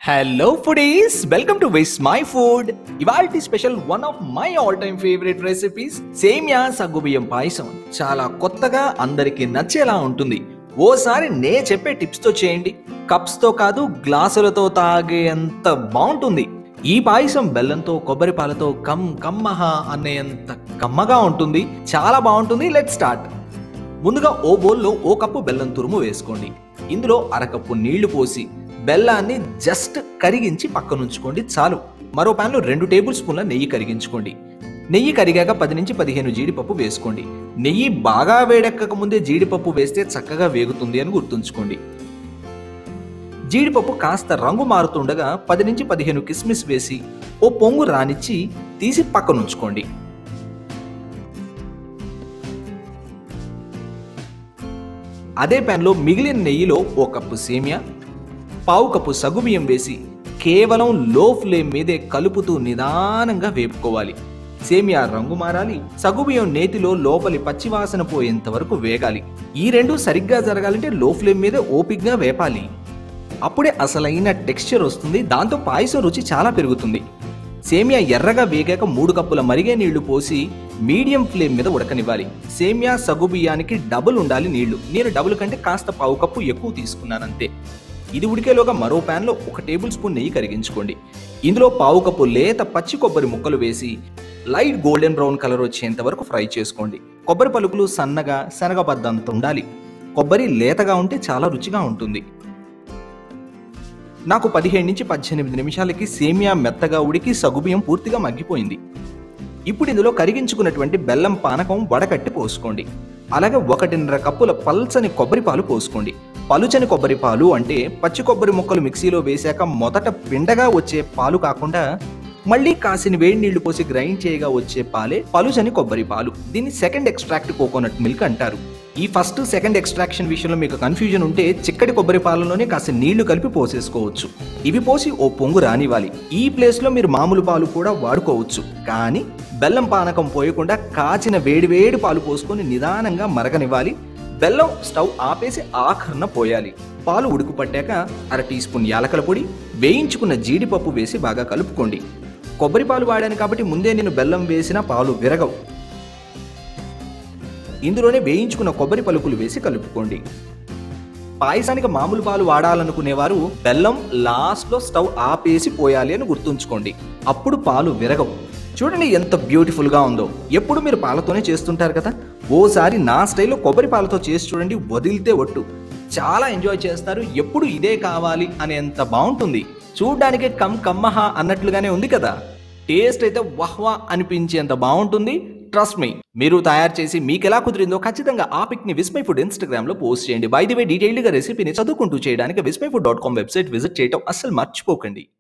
hello foodies welcome to Vismai food ఇవాల్టి special one of my all time favourite recipes సేమియా సగ్గుబియ్యం పాయసం చాలా కొత్తగా అందరికి నచ్చేలా ఉంటుంది ఓసారి నే చెప్పే టిప్స్ తో చేయండి కప్స్ తో కాదు గ్లాసులతో తాగేంత బాగుంటుంది ఈ పాయసం బెల్లంతో కొబ్బరి పాలతో కమ్ కమ్మహ అనేంత కమ్మగా ఉంటుంది చాలా బాగుంటుంది లెట్ స్టార్ట్ ముందుగా ఓ బౌల్లో ఓ కప్పు బెల్లం తురుము వేసుకోండి ఇందులో అరకప్పు నీళ్లు పోసి బెల్లాన్ని జస్ట్ కరిగించి పక్కనుంచుకోండి చాలు మరో ప్యాన్లో రెండు టేబుల్ స్పూన్ల నెయ్యి కరిగించుకోండి నెయ్యి కరిగాక పది నుంచి పదిహేను జీడిపప్పు వేసుకోండి నెయ్యి బాగా వేడెక్కక ముందే జీడిపప్పు వేస్తే చక్కగా వేగుతుంది అని గుర్తుంచుకోండి జీడిపప్పు కాస్త రంగు మారుతుండగా పది నుంచి పదిహేను కిస్మిస్ వేసి ఓ పొంగు రానిచ్చి తీసి పక్కనుంచుకోండి అదే ప్యాన్లో మిగిలిన నెయ్యిలో ఓ కప్పు సేమియా పావు కప్పు సగుబియ్యం వేసి కేవలం లో ఫ్లేమ్ మీదే కలుపుతూ నిదానంగా వేపుకోవాలి సేమియా రంగు మారాలి సగుబియ్యం నేతిలో లోపలి పచ్చివాసన పోయేంత వరకు వేగాలి ఈ రెండు సరిగ్గా జరగాలంటే లో ఫ్లేమ్ మీదే ఓపిగ్గా వేపాలి అప్పుడే అసలైన టెక్స్చర్ వస్తుంది దాంతో పాయసం రుచి చాలా పెరుగుతుంది సేమియా ఎర్రగా వేగాక మూడు కప్పుల మరిగే నీళ్లు పోసి మీడియం ఫ్లేమ్ మీద ఉడకనివ్వాలి సేమియా సగుబియ్యానికి డబుల్ ఉండాలి నీళ్లు నేను డబుల్ కంటే కాస్త పావు కప్పు ఎక్కువ తీసుకున్నాను అంతే ఇది ఉడికేలోగా మరో ప్యాన్లో ఒక టేబుల్ స్పూన్ నెయ్యి కరిగించుకోండి ఇందులో పావు కప్పు లేత పచ్చి కొబ్బరి ముక్కలు వేసి లైట్ గోల్డెన్ బ్రౌన్ కలర్ వచ్చేంత వరకు ఫ్రై చేసుకోండి కొబ్బరి పలుకులు సన్నగా శనగబద్దంత ఉండాలి కొబ్బరి లేతగా ఉంటే చాలా రుచిగా ఉంటుంది నాకు పదిహేడు నుంచి పద్దెనిమిది నిమిషాలకి సేమియా మెత్తగా ఉడికి సగుబియ్యం పూర్తిగా మగ్గిపోయింది ఇప్పుడు ఇందులో కరిగించుకున్నటువంటి బెల్లం పానకం వడకట్టి పోసుకోండి అలాగే ఒకటిన్నర కప్పుల పల్చని కొబ్బరి పాలు పోసుకోండి పలుచని కొబ్బరి పాలు అంటే పచ్చి కొబ్బరి ముక్కలు మిక్సీలో వేశాక మొదట పిండగా వచ్చే పాలు కాకుండా మళ్ళీ కాసిన వేడి నీళ్లు పోసి గ్రైండ్ చేయగా వచ్చే పాలే పలుచని కొబ్బరి పాలు దీన్ని సెకండ్ ఎక్స్ట్రాక్ట్ కోకోనట్ మిల్క్ అంటారు ఈ ఫస్ట్ సెకండ్ ఎక్స్ట్రాక్షన్ విషయంలో మీకు కన్ఫ్యూజన్ ఉంటే చిక్కటి కొబ్బరి పాలలోనే కాస్త నీళ్లు కలిపి పోసేసుకోవచ్చు ఇవి పోసి ఓ పొంగు రానివ్వాలి ఈ ప్లేస్లో మీరు మామూలు పాలు కూడా వాడుకోవచ్చు కానీ బెల్లం పానకం పోయకుండా కాచిన వేడివేడి పాలు పోసుకొని నిదానంగా మరగనివ్వాలి బెల్లం స్టవ్ ఆపేసి ఆఖరణ పోయాలి పాలు ఉడుకు పట్టాక అర టీ స్పూన్ యాలకల పొడి వేయించుకున్న జీడిపప్పు వేసి బాగా కలుపుకోండి కొబ్బరి పాలు వాడాను కాబట్టి ముందే నేను బెల్లం వేసిన పాలు విరగవు ఇందులోనే వేయించుకున్న కొబ్బరి పలుకులు వేసి కలుపుకోండి పాయసానికి మామూలు పాలు వాడాలనుకునేవారు బెల్లం లాస్ట్లో స్టవ్ ఆపేసి పోయాలి అని గుర్తుంచుకోండి అప్పుడు పాలు విరగవు చూడండి ఎంత బ్యూటిఫుల్గా ఉందో ఎప్పుడు మీరు పాలతోనే చేస్తుంటారు కదా ఓసారి నా స్టైల్లో కొబ్బరి పాలతో చేసి చూడండి వదిలితే ఒట్టు చాలా ఎంజాయ్ చేస్తారు ఎప్పుడు ఇదే కావాలి అనేంత బాగుంటుంది చూడ్డానికి కమ్ కమ్మహ అన్నట్లుగానే ఉంది కదా టేస్ట్ అయితే వహ్వా అనిపించేంత బాగుంటుంది ట్రస్ట్ మీ మీరు తయారు చేసి మీకు ఎలా కుదిరిందో ఖచ్చితంగా ఆ పిక్ ని విస్మై ఫుడ్ ఇన్స్టాగ్రామ్ లో పోస్ట్ చేయండి బై ది వే డీటెయిల్డ్ గా రెసిపీని చదువుకుంటూ చేయడానికి Vismai food dot com website visit చేయడం అస్సలు మర్చిపోకండి